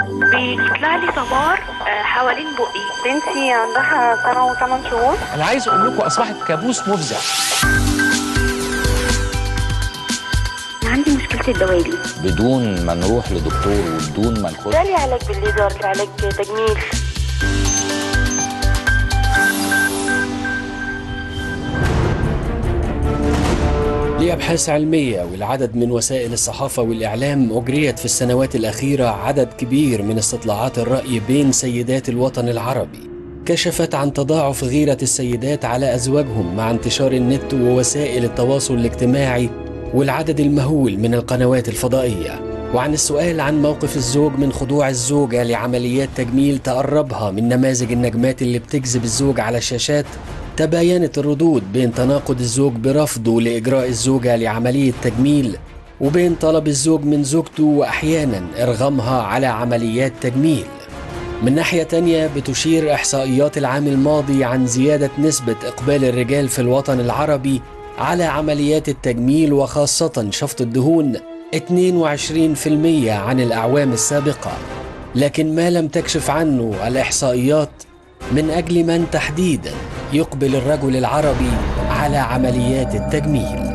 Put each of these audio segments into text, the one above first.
بيطلع لي صبار آه، حوالين بقي بنتي عندها سنة وثمان شهور انا عايز اقول لكم اصبحت كابوس مفزع عندي مشكلة الدوالي بدون ما نروح لدكتور وبدون ما نخش لي علاج بالليزر علاج تجميل لأبحاث علمية والعدد من وسائل الصحافة والإعلام أجريت في السنوات الأخيرة عدد كبير من استطلاعات الرأي بين سيدات الوطن العربي كشفت عن تضاعف غيرة السيدات على أزواجهم مع انتشار النت ووسائل التواصل الاجتماعي والعدد المهول من القنوات الفضائية وعن السؤال عن موقف الزوج من خضوع الزوجة لعمليات تجميل تقربها من نماذج النجمات اللي بتجذب الزوج على الشاشات تباينت الردود بين تناقض الزوج برفضه لإجراء الزوجة لعملية تجميل وبين طلب الزوج من زوجته وأحيانا إرغامها على عمليات تجميل من ناحية تانية بتشير إحصائيات العام الماضي عن زيادة نسبة إقبال الرجال في الوطن العربي على عمليات التجميل وخاصة شفط الدهون 22% عن الأعوام السابقة لكن ما لم تكشف عنه الإحصائيات من أجل من تحديدا يقبل الرجل العربي على عمليات التجميل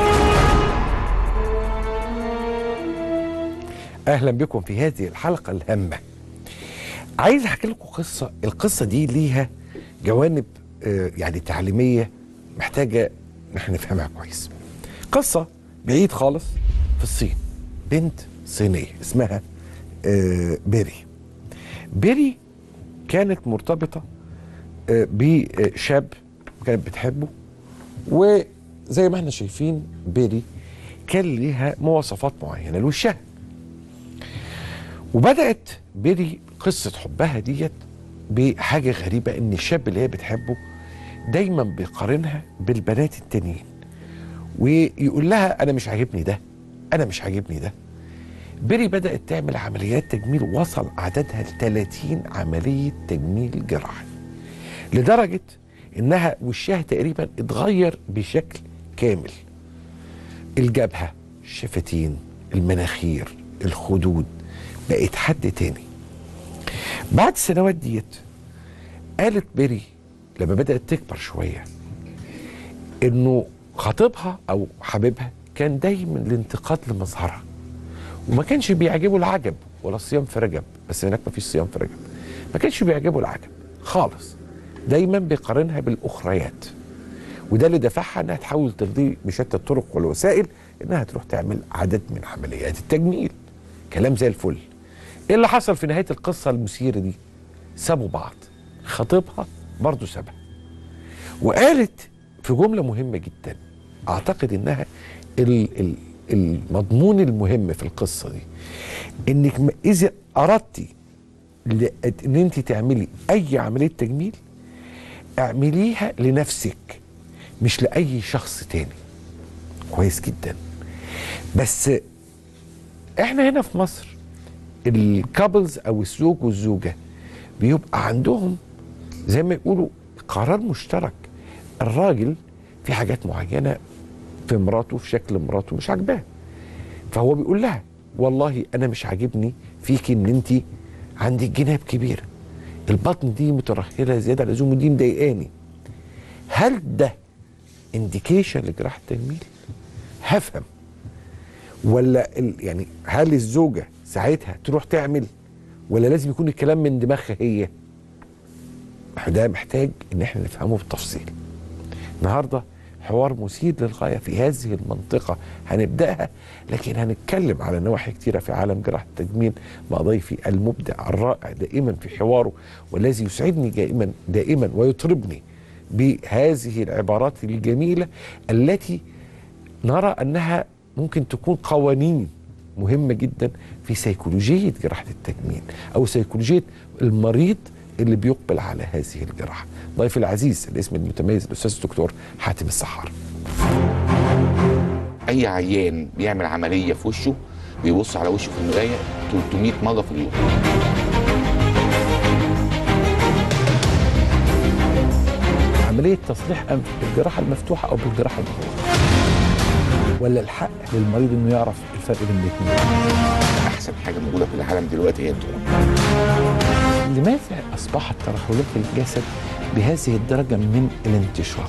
اهلا بكم في هذه الحلقه الهامه عايز احكي لكم قصه القصه دي ليها جوانب آه، يعني تعليميه محتاجه ان احنا نفهمها كويس قصه بعيد خالص في الصين بنت صينيه اسمها آه، بيري بيري كانت مرتبطه آه، بشاب كانت بتحبه وزي ما احنا شايفين بيري كان ليها مواصفات معينه لوشها وبدات بيري قصه حبها ديت بحاجه غريبه ان الشاب اللي هي بتحبه دايما بيقارنها بالبنات التانيين ويقول لها انا مش عاجبني ده انا مش عاجبني ده بيري بدات تعمل عمليات تجميل وصل عددها ل 30 عمليه تجميل جراحي لدرجه انها وشها تقريبا اتغير بشكل كامل الجبهه الشفتين المناخير الخدود بقت حد تاني بعد السنوات ديت قالت بيري لما بدأت تكبر شوية انه خطيبها او حبيبها كان دايما الانتقاد لمظهرها وما كانش بيعجبه العجب ولا الصيام في رجب بس هناك ما فيش صيام في رجب ما كانش بيعجبه العجب خالص دايما بيقارنها بالاخريات وده اللي دفعها انها تحاول ترضيه بشتى الطرق والوسائل انها تروح تعمل عدد من عمليات التجميل كلام زي الفل ايه اللي حصل في نهايه القصه المثيره دي سابوا بعض خطيبها برضه سابها وقالت في جمله مهمه جدا اعتقد انها ال ال المضمون المهم في القصه دي انك م- اذا اردتي ل- ان انت تعملي اي عمليه تجميل اعمليها لنفسك مش لاي شخص تاني كويس جدا بس احنا هنا في مصر الكابلز او الزوج والزوجه بيبقى عندهم زي ما يقولوا قرار مشترك الراجل في حاجات معينه في مراته في شكل مراته مش عاجباه فهو بيقول لها والله انا مش عاجبني فيك ان انت عندك جناب كبيره البطن دي مترهله زياده عن اللزوم ودي مضايقاني هل ده انديكيشن لجراحه التجميل هفهم ولا ال يعني هل الزوجه ساعتها تروح تعمل ولا لازم يكون الكلام من دماغها هي ده محتاج ان احنا نفهمه بالتفصيل النهارده حوار مثير للغايه في هذه المنطقه هنبداها لكن هنتكلم على نواحي كتيره في عالم جراحه التجميل مع ضيفي المبدع الرائع دائما في حواره والذي يسعدني دائما دائما ويطربني بهذه العبارات الجميله التي نرى انها ممكن تكون قوانين مهمه جدا في سيكولوجيه جراحه التجميل او سيكولوجيه المريض اللي بيقبل على هذه الجراحه. ضيفي العزيز الاسم المتميز الاستاذ الدكتور حاتم السحار. اي عيان بيعمل عمليه في وشه بيبص على وشه في المرايه 300 مره في اليوم عملية تصليح أنف بالجراحة المفتوحة أو بالجراحة المغلقة ولا الحق للمريض إنه يعرف الفرق بين الاثنين احسن حاجه موجوده في العالم دلوقتي هي الدهون لماذا اصبحت ترهلات الجسد بهذه الدرجه من الانتشار؟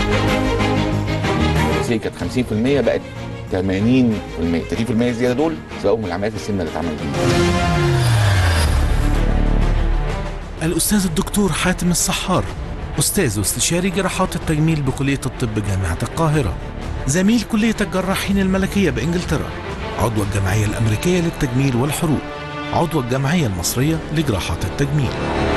زي كانت 50% بقت 80% 30% زياده دول سببهم العمليات السمنه اللي اتعملت دي الأستاذ الدكتور حاتم الصحار أستاذ واستشاري جراحات التجميل بكلية الطب جامعة القاهرة زميل كلية الجراحين الملكية بإنجلترا عضو الجمعية الأمريكية للتجميل والحروق عضو الجمعية المصرية لجراحات التجميل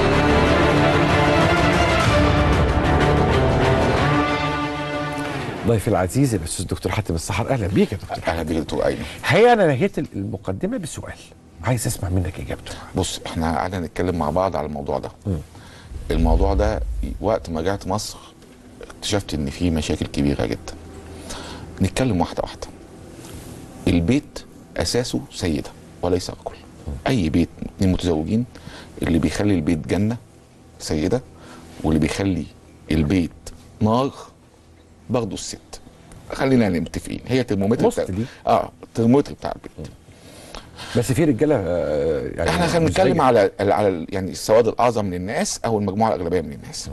ضيف العزيز الاستاذ دكتور حاتم السحر اهلا بيك يا دكتور اهلا بيك يا دكتور ايمن الحقيقه انا نهيت المقدمه بسؤال عايز اسمع منك اجابته بص احنا قعدنا نتكلم مع بعض على الموضوع ده الموضوع ده وقت ما رجعت مصر اكتشفت ان في مشاكل كبيره جدا نتكلم واحده واحده البيت اساسه سيده وليس رجل اي بيت اتنين متزوجين اللي بيخلي البيت جنه سيده واللي بيخلي البيت نار برضه الست خلينا متفقين هي الترمومتر بتاع Mostly. اه الترمومتر بتاع البيت بس في رجاله آه، يعني احنا خلينا نتكلم مزعجة. على على يعني السواد الاعظم من الناس او المجموعه الاغلبيه من الناس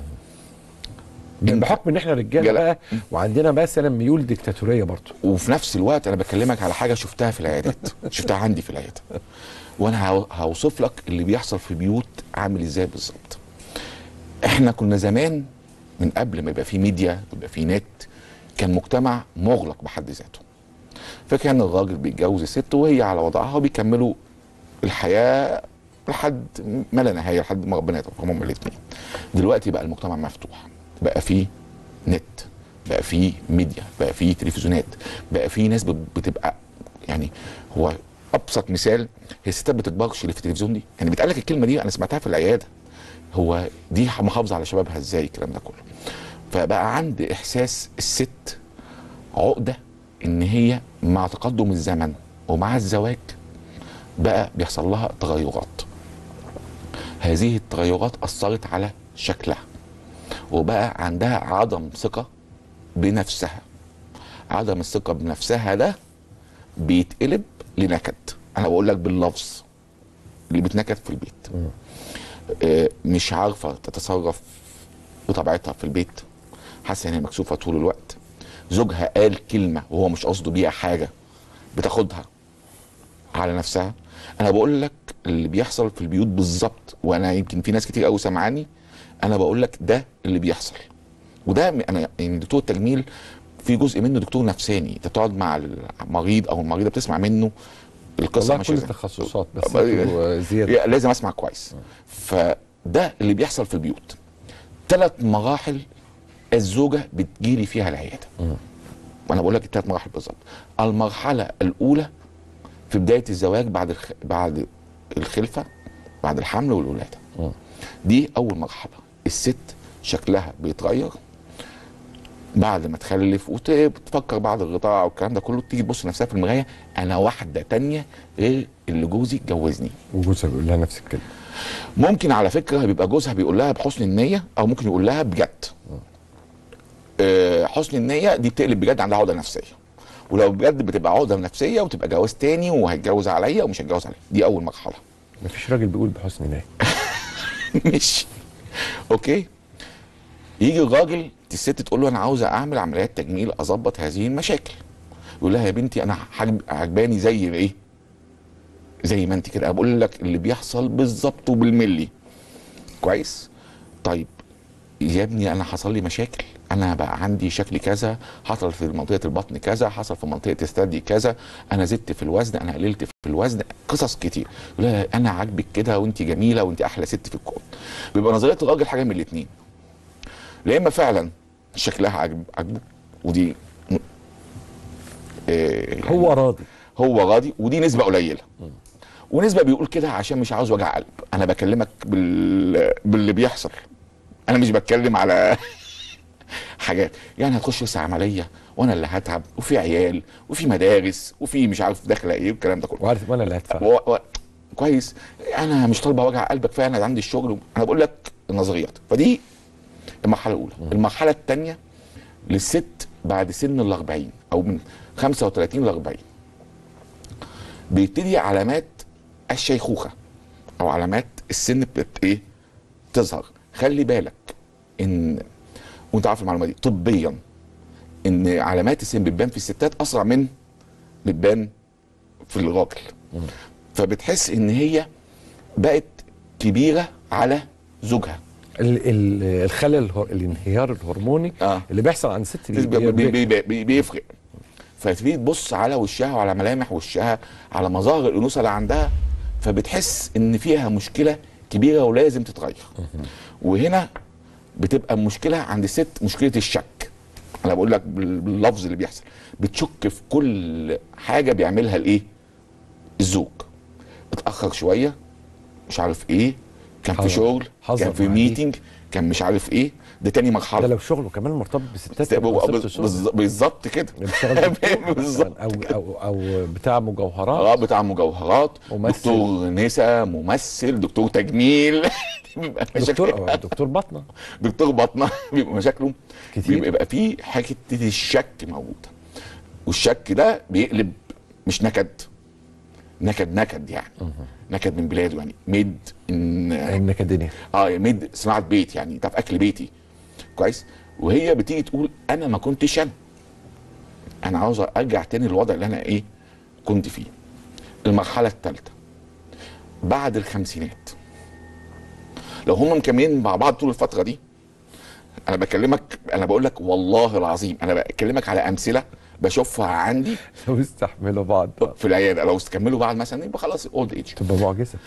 بحكم ان احنا رجاله رجالة. بقى وعندنا مثلا ميول ديكتاتوريه برضه وفي نفس الوقت انا بكلمك على حاجه شفتها في العيادات شفتها عندي في العياده وانا هو- هوصف لك اللي بيحصل في بيوت عامل ازاي بالظبط احنا كنا زمان من قبل ما يبقى في ميديا ويبقى في نت كان مجتمع مغلق بحد ذاته فكان الراجل بيتجوز الست وهي على وضعها وبيكملوا الحياه لحد ما لا نهايه لحد ما ربنا يتوفاهم الاثنين دلوقتي بقى المجتمع مفتوح بقى فيه نت بقى فيه ميديا بقى فيه تلفزيونات بقى فيه ناس بت- بتبقى يعني هو ابسط مثال هي الستات بتكبرش اللي في التلفزيون دي يعني بيتقال لك الكلمه دي انا سمعتها في العياده هو دي محافظه على شبابها ازاي الكلام ده كله فبقى عند احساس الست عقده ان هي مع تقدم الزمن ومع الزواج بقى بيحصل لها تغيرات هذه التغيرات اثرت على شكلها وبقى عندها عدم ثقه بنفسها عدم الثقه بنفسها ده بيتقلب لنكد انا بقول لك باللفظ اللي بتنكد في البيت آه، مش عارفه تتصرف بطبيعتها في البيت حاسه ان هي مكسوفه طول الوقت زوجها قال كلمه وهو مش قصده بيها حاجه بتاخدها على نفسها انا بقول لك اللي بيحصل في البيوت بالظبط وانا يمكن في ناس كتير قوي سامعاني انا بقول لك ده اللي بيحصل وده م- انا يعني دكتور التجميل في جزء منه دكتور نفساني انت بتقعد مع المريض او المريضه بتسمع منه القصه والله ماشيه كل ازاي. التخصصات بس أه، انتوا زياده يا- لازم اسمع كويس فده اللي بيحصل في البيوت ثلاث مراحل الزوجه بتجيلي فيها العياده وانا بقول لك الثلاث مراحل بالظبط المرحله الاولى في بدايه الزواج بعد الخ... بعد الخلفه بعد الحمل والولاده دي اول مرحله الست شكلها بيتغير بعد ما تخلف وتفكر بعد الرضاعه والكلام ده كله تيجي تبص نفسها في المرايه انا واحده تانية غير اللي جوزي اتجوزني وجوزها بيقول لها نفس الكلمه ممكن على فكره بيبقى جوزها بيقول لها بحسن النيه او ممكن يقول لها بجد آه، حسن النيه دي بتقلب بجد عندها عقده نفسيه ولو بجد بتبقى عقده نفسيه وتبقى جواز تاني وهيتجوز عليا ومش هيتجوز عليا دي اول مرحله مفيش راجل بيقول بحسن نيه مش اوكي يجي الراجل الست تقول له انا عاوزه اعمل عمليات تجميل اظبط هذه المشاكل يقول لها يا بنتي انا حاجب- عجباني زي ايه زي ما انت كده أنا بقول لك اللي بيحصل بالظبط وبالملي كويس طيب يا ابني انا حصل لي مشاكل انا بقى عندي شكل كذا حصل في منطقه البطن كذا حصل في منطقه الثدي كذا انا زدت في الوزن انا قللت في الوزن قصص كتير يقول لها انا عاجبك كده وانت جميله وانت احلى ست في الكون بيبقى نظريه الراجل حاجه من الاثنين يا اما فعلا شكلها عاجب عاجبه ودي إيه يعني هو راضي هو راضي ودي نسبه قليله ونسبه بيقول كده عشان مش عاوز وجع قلب انا بكلمك بال... باللي بيحصل انا مش بتكلم على حاجات يعني هتخش لسه عمليه وانا اللي هتعب وفي عيال وفي مدارس وفي مش عارف داخله ايه والكلام ده كله وعارف وانا اللي هدفع و... و... كويس انا مش طالبه وجع قلبك كفايه انا عندي الشغل انا بقول لك النظريات فدي المرحله الاولى المرحله الثانيه للست بعد سن ال 40 او من 35 ل 40 بيبتدي علامات الشيخوخه او علامات السن بت ايه تظهر خلي بالك ان وانت عارف المعلومه دي طبيا ان علامات السن بتبان في الستات اسرع من بتبان في الراجل فبتحس ان هي بقت كبيره على زوجها ال- ال- الخلل الهر- الانهيار الهرموني آه. اللي بيحصل عند الست بي- بي بي- بي بي بي بيفرق فتبتدي تبص على وشها وعلى ملامح وشها على مظاهر الانوثه اللي عندها فبتحس ان فيها مشكله كبيره ولازم تتغير وهنا بتبقى مشكله عند الست مشكله الشك انا بقول لك بال- باللفظ اللي بيحصل بتشك في كل حاجه بيعملها الايه الزوج اتاخر شويه مش عارف ايه كان في حذر. شغل حذر كان في مع دي. ميتنج كان مش عارف ايه ده تاني مرحله ده لو شغله كمان مرتبط بستات بالظ- يبقى ست شهور. بالظ- بالظبط كده بيشتغل دكتور بالظبط مثلاً، او او او بتاع اه مجوهرات بتاع مجوهرات ممثل. دكتور نسا ممثل دكتور تجميل بيبقى دكتور مشاكل أو دكتور بطنه دكتور بطنه بيبقى مشاكله كتير. بيبقى فيه حته الشك موجوده والشك ده بيقلب مش نكد نكد نكد يعني نكد من بلاده يعني ميد ان انك الدنيا اه ميد صناعه بيت يعني انت في اكل بيتي كويس وهي بتيجي تقول انا ما كنتش انا انا عاوز ارجع تاني للوضع اللي انا ايه كنت فيه المرحله الثالثه بعد الخمسينات لو هم مكملين مع بعض طول الفتره دي انا بكلمك انا بقول لك والله العظيم انا بكلمك على امثله بشوفها عندي لو استحملوا بعض في العياده لو استكملوا بعد مثلا يبقى خلاص اولد ايج تبقى معجزه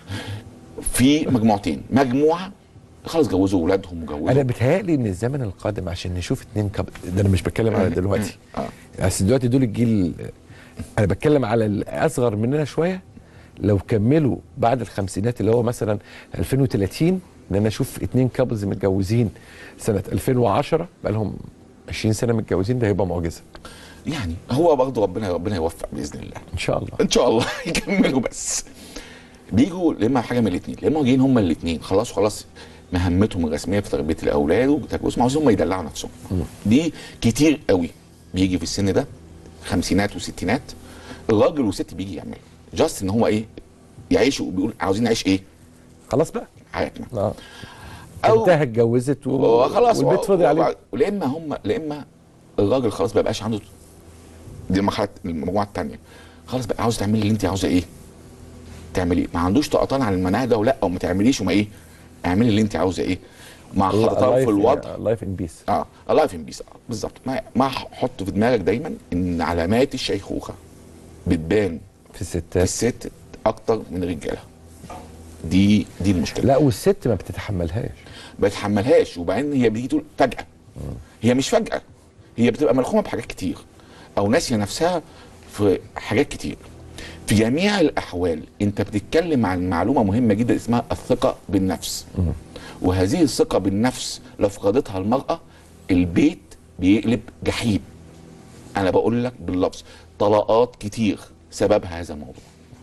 في مجموعتين مجموعه خلاص جوزوا اولادهم وجوزوا انا بتهيألي ان الزمن القادم عشان نشوف اتنين كب... ده انا مش بتكلم على دلوقتي اه بس دلوقتي دول الجيل انا بتكلم على الاصغر مننا شويه لو كملوا بعد الخمسينات اللي هو مثلا 2030 ان انا اشوف اتنين كابلز متجوزين سنه 2010 بقى لهم 20 سنه متجوزين ده هيبقى معجزه يعني هو برضه ربنا ربنا يوفق باذن الله ان شاء الله ان شاء الله يكملوا بس بيجوا لما حاجه من الاثنين لما جايين هم الاثنين خلاص خلاص مهمتهم الرسميه في تربيه الاولاد وتجوزهم عاوزين هم يدلعوا نفسهم دي كتير قوي بيجي في السن ده خمسينات وستينات الراجل والست بيجي يعمل جاست ان هو ايه يعيشوا بيقول عاوزين نعيش ايه خلاص بقى حياتنا اه أو- انتهى اتجوزت و... وخلاص والبيت فاضي عليه لا اما هم لا اما الراجل خلاص ما بقاش عنده دي المرحله المجموعه الثانيه خلاص بقى عاوز تعملي اللي انت عاوزه ايه تعملي ما عندوش طقطان على المناهج ده ولا وما تعمليش وما ايه اعملي اللي انت عاوزه ايه مع خطر في الوضع لايف ان بيس اه الله في بيس بالظبط ما ما حط في دماغك دايما ان علامات الشيخوخه بتبان في في الستات الست اكتر من الرجاله دي دي المشكله لا والست ما بتتحملهاش ما بتحملهاش وبعدين هي بتيجي تقول فجأة هي مش فجأة هي بتبقى ملخومة بحاجات كتير أو ناسية نفسها في حاجات كتير في جميع الأحوال أنت بتتكلم عن معلومة مهمة جدا اسمها الثقة بالنفس وهذه الثقة بالنفس لو فقدتها المرأة البيت بيقلب جحيم أنا بقول لك باللفظ طلاقات كتير سببها هذا الموضوع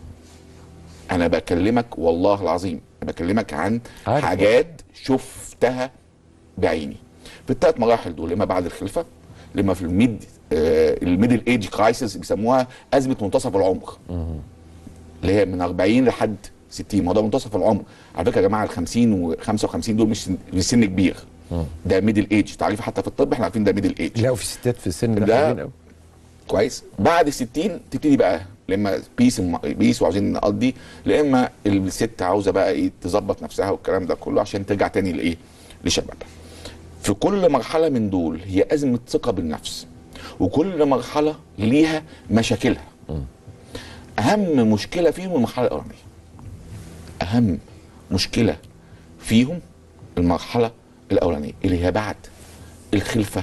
أنا بكلمك والله العظيم أنا بكلمك عن عارف. حاجات شفتها بعيني في الثلاث مراحل دول اما بعد الخلفه لما في الميد آه الميدل ايج كرايسيس بيسموها ازمه منتصف العمر اللي هي من 40 لحد 60 ما هو ده منتصف العمر على فكره يا جماعه ال 50 و 55 دول مش سن- مش سن كبير ده ميدل ايج تعريف حتى في الطب احنا عارفين ده ميدل ايج لا وفي ستات في السن ده ده- حلوين قوي كويس بعد ال 60 تبتدي بقى لما بيس بيس وعاوزين نقضي لا اما الست عاوزه بقى ايه تظبط نفسها والكلام ده كله عشان ترجع تاني لايه لشبابها في كل مرحله من دول هي ازمه ثقه بالنفس وكل مرحله ليها مشاكلها اهم مشكله فيهم المرحله الاولانيه اهم مشكله فيهم المرحله الاولانيه اللي هي بعد الخلفه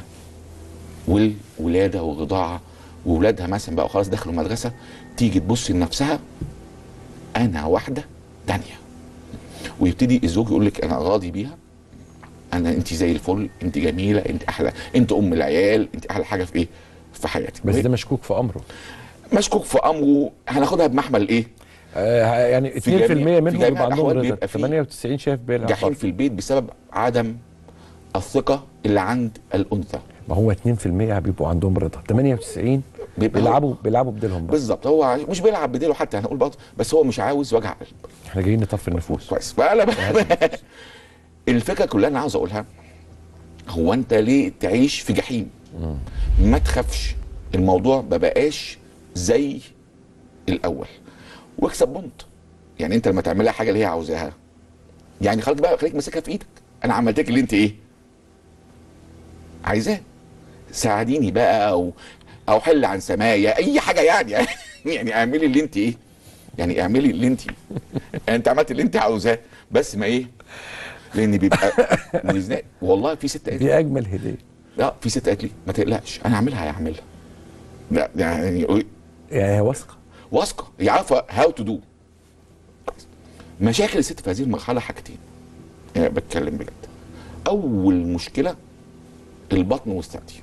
والولاده والرضاعه وولادها مثلا بقى خلاص دخلوا مدرسه تيجي تبص لنفسها انا واحده تانية ويبتدي الزوج يقول لك انا راضي بيها انا انت زي الفل انت جميله انت احلى انت ام العيال انت احلى حاجه في ايه في حياتك بس ده مشكوك في امره مشكوك في امره هناخدها بمحمل ايه آه يعني 2% جميع- في منهم جميع بيبقى عندهم الأحوال رضا بيبقى فيه 98 شايف بيلعب جحيم في البيت بسبب عدم الثقه اللي عند الانثى ما هو 2% بيبقوا عندهم رضا 98 بيبقى هو- بيلعبوا بيلعبوا بديلهم بقى بالظبط هو مش بيلعب بديله حتى هنقول برضه بس هو مش عاوز وجع قلب احنا جايين نطفي النفوس كويس فانا بقى الفكره كلها انا عاوز اقولها هو انت ليه تعيش في جحيم ما تخافش الموضوع ما بقاش زي الاول واكسب بونت يعني انت لما تعملها حاجه اللي هي عاوزاها يعني خليك بقى خليك ماسكها في ايدك انا عملت لك اللي انت ايه عايزاه ساعديني بقى او او حل عن سمايا اي حاجه يعني يعني اعملي اللي انت ايه يعني اعملي اللي انت انت عملت اللي انت عاوزاه بس ما ايه لان بيبقى ميزان- والله في ست قالت دي اجمل هديه لا في ست قالت لي ما تقلقش انا هعملها هعملها لا يعني يعني هي واثقه واثقه هي عارفه هاو تو دو مشاكل الست في هذه المرحله حاجتين يعني بتكلم بجد اول مشكله البطن والثدي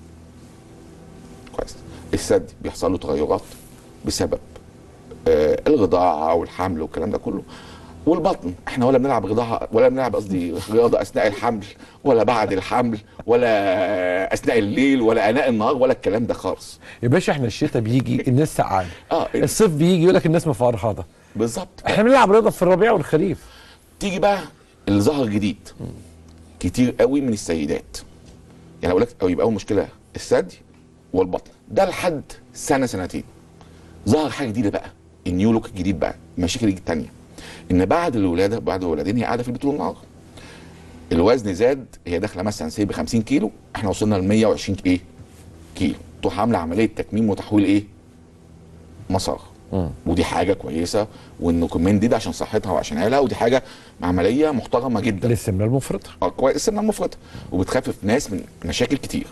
كويس الثدي بيحصل له تغيرات بسبب آه الرضاعه والحمل والكلام ده كله والبطن احنا ولا بنلعب رضاعه ولا بنلعب قصدي رياضه اثناء الحمل ولا بعد الحمل ولا اثناء الليل ولا اناء النهار ولا الكلام ده خالص يا باشا احنا الشتاء بيجي الناس سقعانه اه الصيف بيجي يقول لك الناس مفرهده بالظبط احنا بنلعب رياضه في الربيع والخريف تيجي بقى اللي ظهر جديد كتير قوي من السيدات يعني اقول لك او يبقى اول مشكله الثدي والبطن ده لحد سنه سنتين ظهر حاجه جديده بقى النيو لوك الجديد بقى المشاكل التانية ان بعد الولاده بعد الولادين هي قاعده في البيت طول النهار الوزن زاد هي داخله مثلا سي ب 50 كيلو احنا وصلنا ل 120 ايه كيلو تروح عامله عمليه تكميم وتحويل ايه مسار ودي حاجه كويسه وانه كمان دي عشان صحتها وعشان عيالها ودي حاجه عمليه محترمه جدا للسمنه المفرطه اه كويس السمنه المفرطه وبتخفف ناس من مشاكل كتير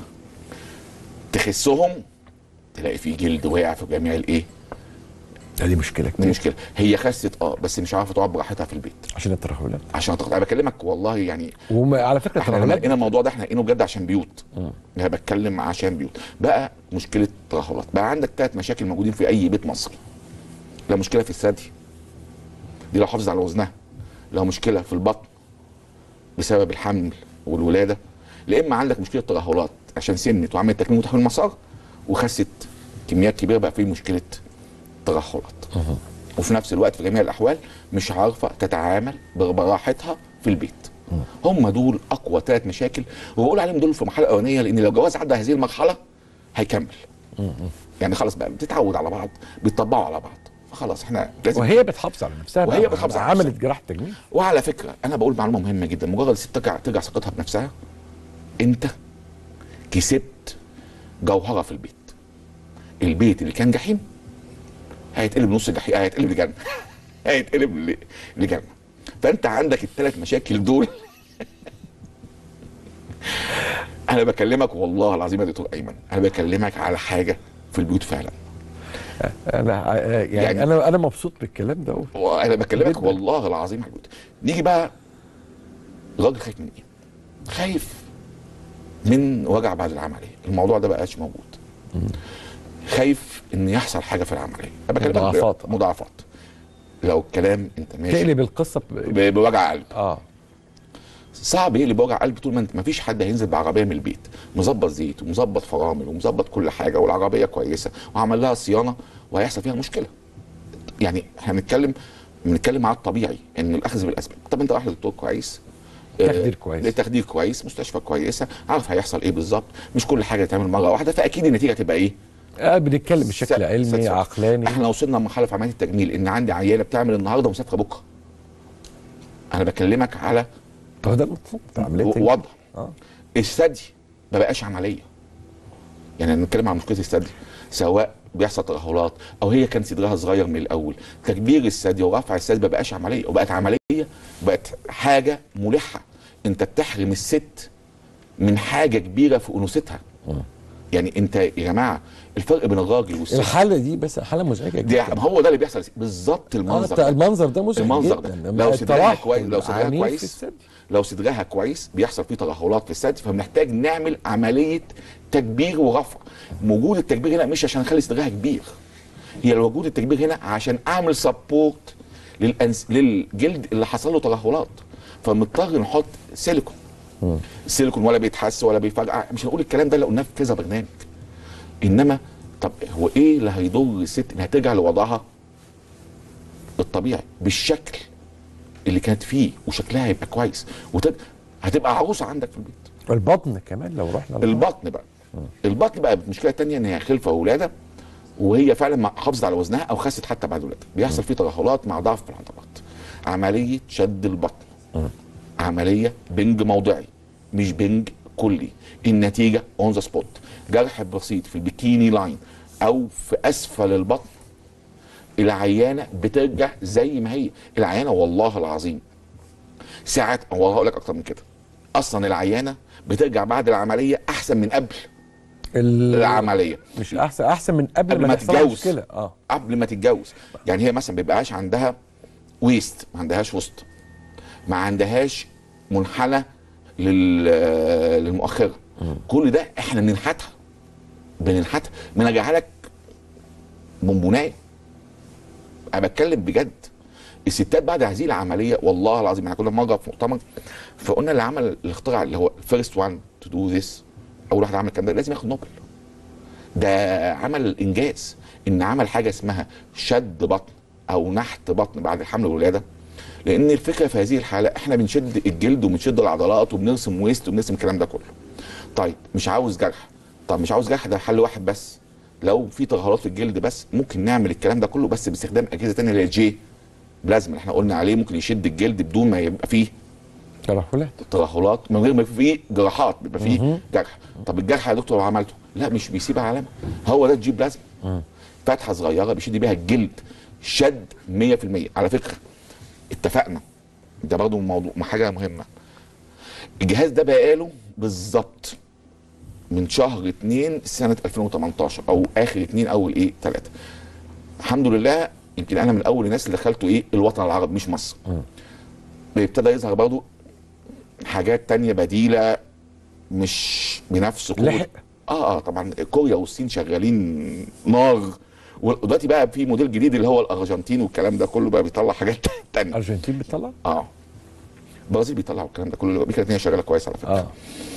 تخسهم تلاقي في جلد واقع في جميع الايه دي مشكله دي كتير مشكله هي خست اه بس مش عارفه تقعد براحتها في البيت عشان الترهلات عشان تاخد انا بكلمك والله يعني وعلى فكره احنا لما الترهلات لقينا الموضوع ده احنا لقيناه بجد عشان بيوت انا بتكلم عشان بيوت بقى مشكله ترهلات بقى عندك ثلاث مشاكل موجودين في اي بيت مصري لا مشكله في الثدي دي لو حافظ على وزنها لو مشكله في البطن بسبب الحمل والولاده لا اما عندك مشكله ترهلات عشان سنت وعملت تكميم وتحويل مسار وخست كميات كبيره بقى في مشكله ترهلات وفي نفس الوقت في جميع الاحوال مش عارفه تتعامل براحتها في البيت هم دول اقوى ثلاث مشاكل وبقول عليهم دول في المرحله الاولانيه لان لو جواز عدى هذه المرحله هيكمل يعني خلاص بقى بتتعود على بعض بيطبقوا على بعض فخلاص احنا لازم وهي بتحافظ على نفسها وهي بقى. بتحافظ على عملت نفسها. جراحه تجميل وعلى فكره انا بقول معلومه مهمه جدا مجرد الست ترجع ترجع ثقتها بنفسها انت كسبت جوهره في البيت البيت اللي كان جحيم هيتقلب نص جحيم هيتقلب لجنه هيتقلب ل- لجنه فانت عندك الثلاث مشاكل دول انا بكلمك والله العظيم يا دكتور ايمن انا بكلمك على حاجه في البيوت فعلا انا آه، يعني, يعني- يعني انا انا مبسوط بالكلام ده وانا بكلمك جداً. والله العظيم حبيبي نيجي بقى الراجل خايف من ايه؟ خايف من وجع بعد العمليه الموضوع ده بقاش موجود خايف ان يحصل حاجه في العمليه انا بكلمك مضاعفات. ب- مضاعفات لو الكلام انت ماشي تقلب القصه ب... ب- بوجع قلب اه صعب يقلب بوجع قلب طول ما انت ما فيش حد هينزل بعربيه من البيت مظبط زيت ومظبط فرامل ومظبط كل حاجه والعربيه كويسه وعمل لها صيانه وهيحصل فيها مشكله يعني احنا بنتكلم بنتكلم على الطبيعي ان الاخذ بالاسباب طب انت رايح لدكتور كويس تخدير آه، كويس. تخدير كويس مستشفى كويسه عارف هيحصل ايه بالظبط مش كل حاجه تعمل مره واحده فاكيد النتيجه تبقى ايه آه بنتكلم بشكل س- علمي س- عقلاني احنا وصلنا لمرحله في عمليه التجميل ان عندي عيانه بتعمل النهارده ومسافره بكره انا بكلمك على هو ده المطلوب بتاع عمليه تجميل. وضع اه الثدي ما بقاش عمليه يعني بنتكلم عن مشكله الثدي سواء بيحصل ترهلات او هي كان صدرها صغير من الاول تكبير الثدي ورفع الثدي ما بقاش عمليه وبقت عمليه بقت حاجه ملحه انت بتحرم الست من حاجه كبيره في انوثتها يعني انت يا جماعه الفرق بين الراجل والست الحاله دي بس حاله مزعجه دي جدا هو ده اللي بيحصل بالظبط آه المنظر الت- المنظر ده مزعج المنظر جدا ده لما لو صدرها الترهل كويس لو صدرها عنيف في كويس الثدي. لو صدرها كويس بيحصل فيه ترهلات في الثدي فبنحتاج نعمل عمليه تكبير ورفع وجود التكبير هنا مش عشان نخلي صدرها كبير هي وجود التكبير هنا عشان اعمل سبورت للأنس... للجلد اللي حصل له ترهلات فمضطر نحط سيليكون السيليكون ولا بيتحس ولا بيفرقع مش هنقول الكلام ده اللي قلناه في كذا برنامج انما طب هو ايه اللي هيضر الست انها ترجع لوضعها الطبيعي بالشكل اللي كانت فيه وشكلها هيبقى كويس وتج... هتبقى عروسه عندك في البيت البطن كمان لو رحنا للبطن. البطن بقى البطن بقى مشكله تانية ان هي خلفه وولاده وهي فعلا ما حافظت على وزنها او خست حتى بعد ولادها بيحصل فيه ترهلات مع ضعف في العضلات عمليه شد البطن عمليه بنج موضعي مش بنج كلي النتيجه اون ذا سبوت جرح بسيط في البيكيني لاين او في اسفل البطن العيانه بترجع زي ما هي العيانه والله العظيم ساعات هو هقول لك اكتر من كده اصلا العيانه بترجع بعد العمليه احسن من قبل ال- العمليه مش احسن احسن من قبل, قبل ما ما تحصل لها تتجوز. مشكله اه قبل ما تتجوز يعني هي مثلا بيبقاش عندها ويست ما عندهاش وسط ما عندهاش منحنى لل للمؤخره كل ده احنا بننحتها بننحتها بنرجعها لك بونبونايه انا بتكلم بجد الستات بعد هذه العمليه والله العظيم احنا كنا مره في مؤتمر فقلنا اللي عمل الاختراع اللي هو فيرست وان تو دو ذس اول واحد عمل الكلام ده لازم ياخد نوبل ده عمل انجاز ان عمل حاجه اسمها شد بطن او نحت بطن بعد الحمل والولاده لان الفكره في هذه الحاله احنا بنشد الجلد وبنشد العضلات وبنرسم ويست وبنرسم الكلام ده كله طيب مش عاوز جرح طب مش عاوز جرح ده حل واحد بس لو في ترهلات في الجلد بس ممكن نعمل الكلام ده كله بس باستخدام اجهزه ثانيه اللي هي الجي بلازما اللي احنا قلنا عليه ممكن يشد الجلد بدون ما يبقى فيه ترهلات ترهلات من غير ما يبقى فيه جراحات بيبقى فيه جرح طب الجرح يا دكتور لو عملته لا مش بيسيب علامه هو ده الجي بلازما فتحه صغيره بيشد بيها الجلد شد 100% على فكره اتفقنا ده برضه موضوع حاجه مهمه الجهاز ده بقاله بالظبط من شهر 2 سنه 2018 او اخر 2 اول ايه 3 الحمد لله يمكن انا من اول الناس اللي دخلته ايه الوطن العربي مش مصر ابتدى يظهر برضه حاجات تانية بديله مش بنفس قوه لحق. اه اه طبعا كوريا والصين شغالين نار ودلوقتي بقى في موديل جديد اللي هو الارجنتين والكلام ده كله بقى بيطلع حاجات تانية الارجنتين بتطلع اه البرازيل بيطلعوا الكلام ده كله امريكا اللاتينيه شغاله كويس على فكره اه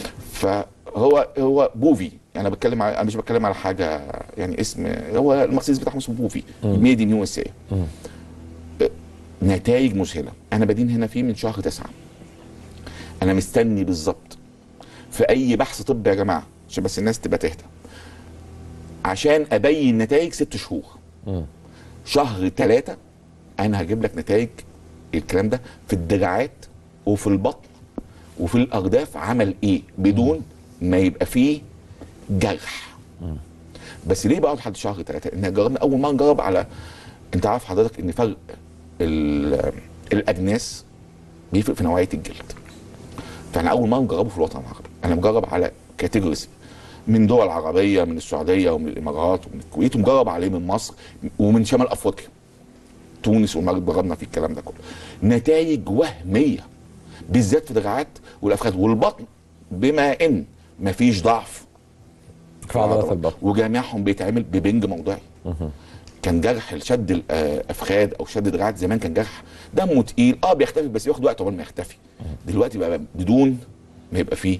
فهو هو بوفي انا بتكلم على انا مش بتكلم على حاجه يعني اسم هو المرسيدس بتاعهم اسمه بوفي ميد ان يو اس اي نتائج مذهله انا بدين هنا فيه من شهر تسعة انا مستني بالظبط في اي بحث طبي يا جماعه عشان بس الناس تبقى تهدى عشان ابين نتائج ست شهور شهر ثلاثة انا هجيب لك نتائج الكلام ده في الدراعات وفي البطن وفي الارداف عمل ايه بدون ما يبقى فيه جرح بس ليه بقى لحد شهر ثلاثة ان جربنا اول ما نجرب على انت عارف حضرتك ان فرق ال- الاجناس بيفرق في نوعيه الجلد فاحنا اول ما نجربه في الوطن العربي انا مجرب على كاتيجوريز من دول عربيه من السعوديه ومن الامارات ومن الكويت ومجرب عليه من مصر ومن شمال افريقيا تونس والمغرب جربنا في الكلام ده كله نتائج وهميه بالذات في الدراعات والافخاذ والبطن بما ان مفيش ضعف في عضلات البطن وجميعهم بيتعمل ببنج موضعي كان جرح شد الافخاذ او شد دراعات زمان كان جرح دمه تقيل اه بيختفي بس بياخد وقت قبل ما يختفي دلوقتي بقى بدون ما يبقى فيه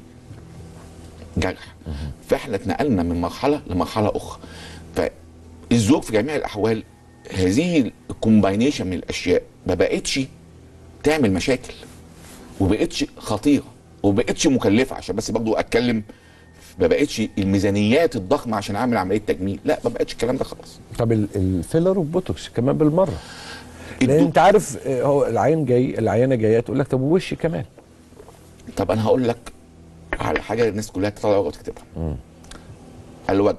جرح فاحنا اتنقلنا من مرحله لمرحله اخرى فالزوج في جميع الاحوال هذه الكومباينيشن من الاشياء ما بقتش تعمل مشاكل وبقتش خطيره وبقتش مكلفه عشان بس برضه اتكلم ما بقتش الميزانيات الضخمه عشان اعمل عمليه تجميل لا ما بقتش الكلام ده خلاص طب ال- الفيلر والبوتوكس كمان بالمره لان الدو- انت عارف آه، هو العين جاي العيانه جايه تقول لك طب وشي كمان طب انا هقول لك على حاجه الناس كلها تطلع ورقه وتكتبها الوجه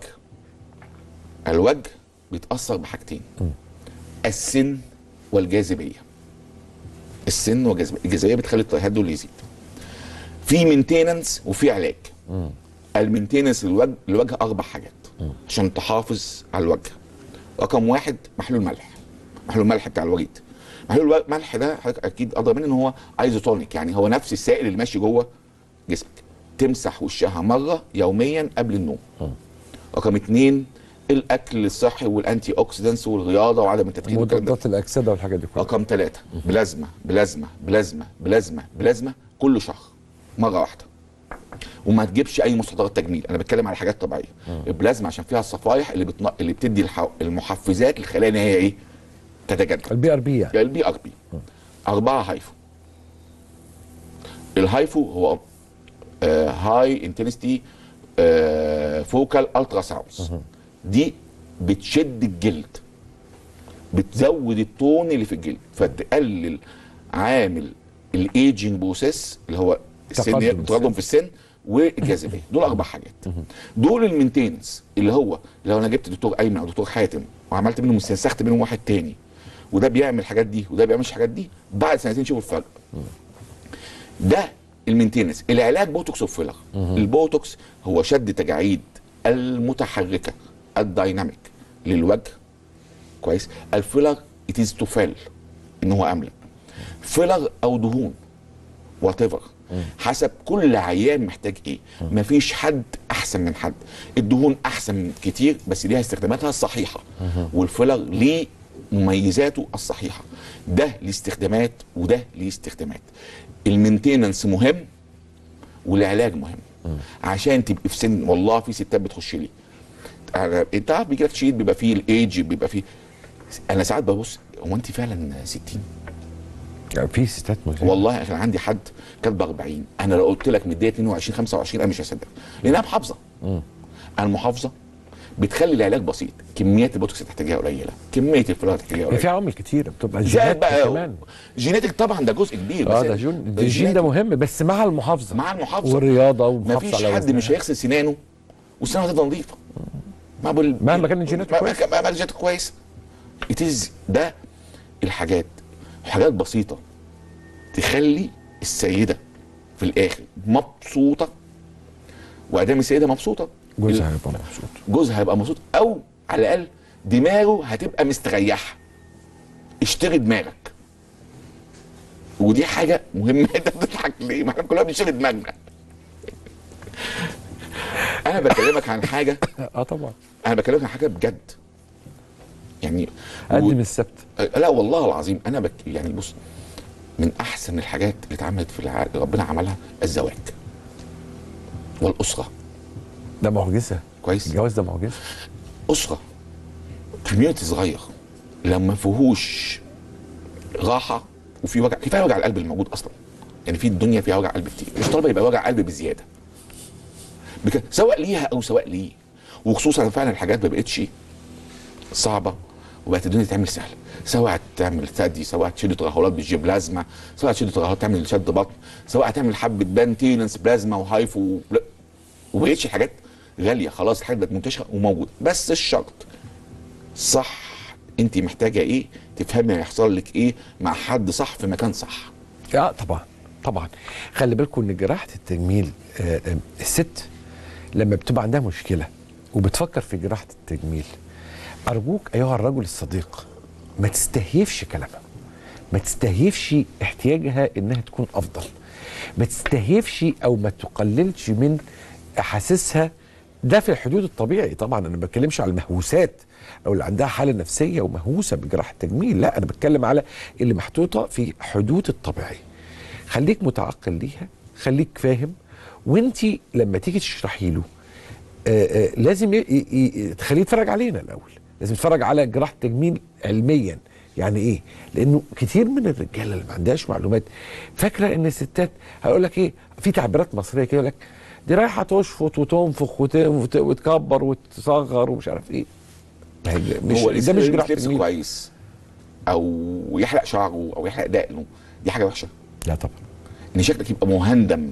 الوجه بيتاثر بحاجتين السن والجاذبيه السن والجاذبيه الجاذبيه بتخلي التهدل يزيد في مينتيننس وفي علاج المينتيننس للوجه الوجه اربع حاجات عشان تحافظ على الوجه رقم واحد محلول ملح محلول الملح بتاع الوريد محلول الملح ده حضرتك اكيد ادرى منه ان هو ايزوتونيك يعني هو نفس السائل اللي ماشي جوه جسمك تمسح وشها مره يوميا قبل النوم رقم اتنين الاكل الصحي والانتي اوكسيدنتس والرياضه وعدم التدخين والكلام ده مضادات الاكسده والحاجات دي كلها رقم ثلاثة بلازما بلازما بلازما بلازما بلازما كل شهر مرة واحدة وما تجيبش اي مستحضرات تجميل انا بتكلم على حاجات طبيعيه البلازما عشان فيها الصفائح اللي بتن... اللي بتدي الح... المحفزات للخلايا ان هي ايه تتجدد البي ار بي يعني البي ار بي أربعة هايفو الهايفو هو هاي انتنستي فوكال الترا ساوندز دي بتشد الجلد بتزود التون اللي في الجلد فتقلل عامل الايجنج بروسيس اللي هو السن تقدم التقدم السن. في السن والجاذبيه دول اربع حاجات دول المينتيننس اللي هو لو انا جبت دكتور ايمن او دكتور حاتم وعملت منهم استنسخت منهم واحد تاني وده بيعمل الحاجات دي وده بيعمل الحاجات دي بعد سنتين شوفوا الفرق ده المينتيننس العلاج بوتوكس وفيلر البوتوكس هو شد تجاعيد المتحركه الدايناميك للوجه كويس الفيلر اتيز تو فيل ان هو املى فيلر او دهون وات ايفر حسب كل عيان محتاج ايه مفيش حد احسن من حد الدهون احسن من كتير بس ليها استخداماتها الصحيحه والفيلر ليه مميزاته الصحيحه ده ليه استخدامات وده ليه استخدامات المينتيننس مهم والعلاج مهم عشان تبقي في سن والله في ستات بتخش لي أنا- انت عارف بيجي لك شيت بيبقى فيه الايج بيبقى فيه انا ساعات ببص هو انت فعلا 60 يعني في ستات مزعجة. والله كان عندي حد كاتبه 40 انا لو قلت لك مديه 22 25 انا مش هصدق لانها محافظه المحافظه بتخلي العلاج بسيط كميات البوتوكس اللي تحتاجها قليله كميه الفلويد اللي تحتاجها يعني في قليله عوامل كتير بتبقى زائد جينات بقى كمان جيناتك طبعا ده جزء كبير اه بس ده جون ده الجين الجينات ده مهم بس مع المحافظه مع المحافظه والرياضه ومحافظه مفيش على حد وزنها. مش هيغسل سنانه وسنانه هتفضل نظيفه مع بال... مهما كان جيناته مهما كويسة. كان- مهما كان جيناته كويس اتيز ده الحاجات حاجات بسيطه تخلي السيده في الاخر مبسوطه وادام السيده مبسوطه جوزها هيبقى مبسوط جوزها هيبقى مبسوط او على الاقل دماغه هتبقى مستريحه اشتري دماغك ودي حاجه مهمه انت بتضحك ليه؟ ما احنا كلنا بنشتري دماغنا انا بكلمك عن حاجه اه طبعا انا بكلمك عن حاجه بجد يعني قدم السبت لا والله العظيم انا بك يعني بص من احسن الحاجات اللي اتعملت في الع... ربنا عملها الزواج والاسره ده معجزه كويس الجواز ده معجزه اسره كوميونتي صغير لما فيهوش راحه وفي وجع كفايه وجع القلب الموجود اصلا يعني في الدنيا فيها وجع قلب كتير مش طالبه يبقى وجع قلب بزياده بك... سواء ليها او سواء ليه وخصوصا فعلا الحاجات ما بقتش صعبه وبقت الدنيا تعمل سهله سواء تعمل ثدي سواء تشيل ترهلات بالجيب بلازما سواء تشيل ترهلات تعمل شد بطن سواء تعمل حبه بانتيننس بلازما وهايفو وبقتش الحاجات غاليه خلاص الحاجات بقت منتشره وموجوده بس الشرط صح انت محتاجه ايه تفهمي هيحصل لك ايه مع حد صح في مكان صح اه طبعا طبعا خلي بالكم ان جراحه التجميل آه آه الست لما بتبقى عندها مشكله وبتفكر في جراحه التجميل ارجوك ايها الرجل الصديق ما تستهيفش كلامها ما تستهيفش احتياجها انها تكون افضل ما تستهيفش او ما تقللش من احاسيسها ده في الحدود الطبيعي طبعا انا ما بتكلمش على المهووسات او اللي عندها حاله نفسيه ومهووسه بجراحه التجميل لا انا بتكلم على اللي محطوطه في حدود الطبيعي خليك متعقل ليها خليك فاهم وانت لما تيجي تشرحي له آه آه لازم ي- ي- ي- تخليه يتفرج علينا الاول لازم يتفرج على جراحه تجميل علميا يعني ايه لانه كتير من الرجاله اللي ما عندهاش معلومات فاكره ان الستات هيقول لك ايه في تعبيرات مصريه كده يقول لك دي رايحه تشفط وتنفخ وت- وت- وتكبر وتصغر ومش عارف ايه ما هي مش هو ده مش جراحه لبس تجميل كويس او يحلق شعره او يحلق دقنه دي حاجه وحشه لا طبعا ان شكلك يبقى مهندم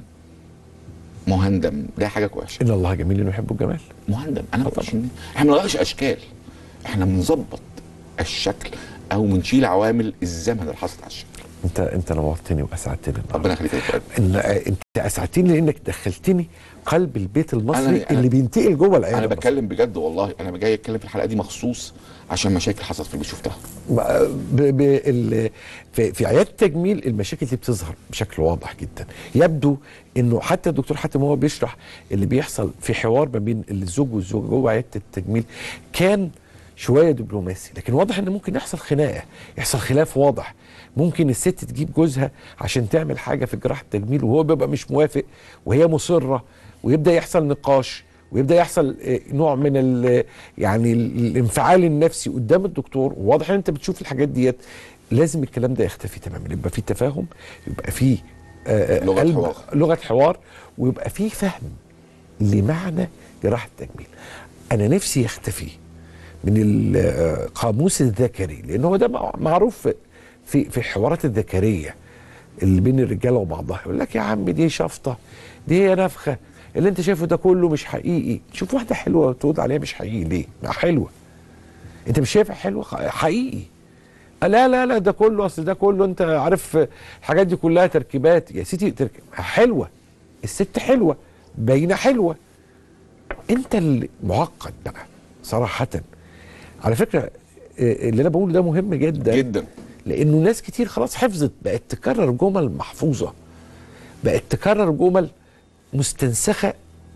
مهندم ده حاجه وحشه ان الله جميل يحب الجمال مهندم انا ما بقولش إن- احنا ما بنغيرش اشكال احنا بنظبط الشكل او بنشيل عوامل الزمن اللي حصلت على الشكل انت انت نورتني واسعدتني النهاردة. ربنا يخليك يا فؤاد. ان انت اسعدتني لانك دخلتني قلب البيت المصري أنا- اللي بينتقل جوه العيله انا المصرية. بتكلم بجد والله انا جاي اتكلم في الحلقه دي مخصوص عشان مشاكل حصلت في البيت شفتها ب... ب... ال... في... في عياده التجميل المشاكل دي بتظهر بشكل واضح جدا يبدو انه حتى الدكتور حاتم وهو بيشرح اللي بيحصل في حوار ما بين الزوج والزوجه جوه عياده التجميل كان شويه دبلوماسي لكن واضح ان ممكن يحصل خناقه يحصل خلاف واضح ممكن الست تجيب جوزها عشان تعمل حاجه في جراحه التجميل وهو بيبقى مش موافق وهي مصره ويبدا يحصل نقاش ويبدا يحصل آه، نوع من ال يعني ال- الانفعال النفسي قدام الدكتور وواضح ان انت بتشوف الحاجات ديت لازم الكلام ده يختفي تماما يبقى في تفاهم يبقى في آه، آه، لغة قلب- حوار. لغه حوار ويبقى في فهم لمعنى جراحه التجميل انا نفسي يختفي من القاموس الذكري لان هو ده مع- معروف في- في في الحوارات الذكريه اللي بين الرجاله وبعضها يقول لك يا عم دي شفطه دي هي نفخه اللي انت شايفه ده كله مش حقيقي شوف واحده حلوه وتقول عليها مش حقيقي ليه ما حلوه انت مش شايفها حلوه خ- حقيقي لا لا لا ده كله اصل ده كله انت عارف الحاجات دي كلها تركيبات يا سيدي تركيب حلوه الست حلوه باينه حلوه انت اللي معقد بقى صراحه على فكره آه، اللي انا بقوله ده مهم جدا جدا لانه ناس كتير خلاص حفظت بقت تكرر جمل محفوظه بقت تكرر جمل مستنسخه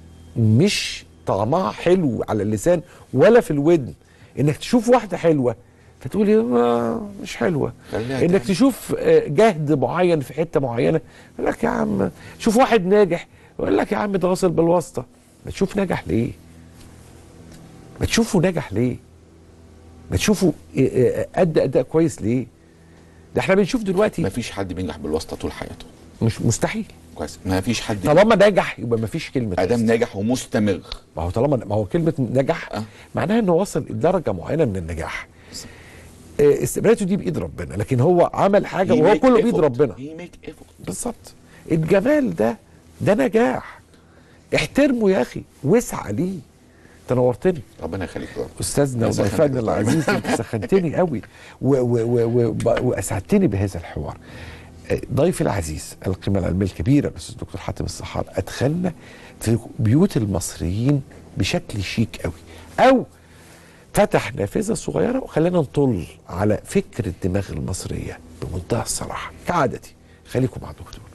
مش طعمها حلو على اللسان ولا في الودن انك تشوف واحده حلوه فتقول إيه، آه مش حلوه خليها انك تعمل. تشوف آه، جهد معين في حته معينه يقول لك يا عم شوف واحد ناجح يقول لك يا عم ده واصل بالواسطه ما تشوف نجح ليه ما تشوفه نجح ليه ما تشوفه آه، آه، ادى اداء كويس ليه ده احنا بنشوف دلوقتي ما فيش حد بينجح بالواسطه طول حياته مش مستحيل كويس ما فيش حد طالما نجح يبقى ما فيش كلمه ادم واسطة. ناجح ومستمر ما هو طالما ما هو كلمه نجح أه. معناها انه وصل لدرجه معينه من النجاح آه، استمراته دي بايد ربنا لكن هو عمل حاجه He وهو make كله بايد effort. ربنا He make effort. بالظبط الجمال ده ده نجاح احترمه يا اخي واسعى ليه تنورتني ربنا يخليك يا رب. استاذنا يا سخن وضيفنا دكتور. العزيز انت سخنتني قوي و- و- و- و- واسعدتني بهذا الحوار آه، ضيفي العزيز القيمه العلميه الكبيره الاستاذ الدكتور حاتم السحار ادخلنا في بيوت المصريين بشكل شيك قوي او فتح نافذه صغيره وخلانا نطل على فكر الدماغ المصريه بمنتهى الصراحه كعادتي خليكم مع الدكتور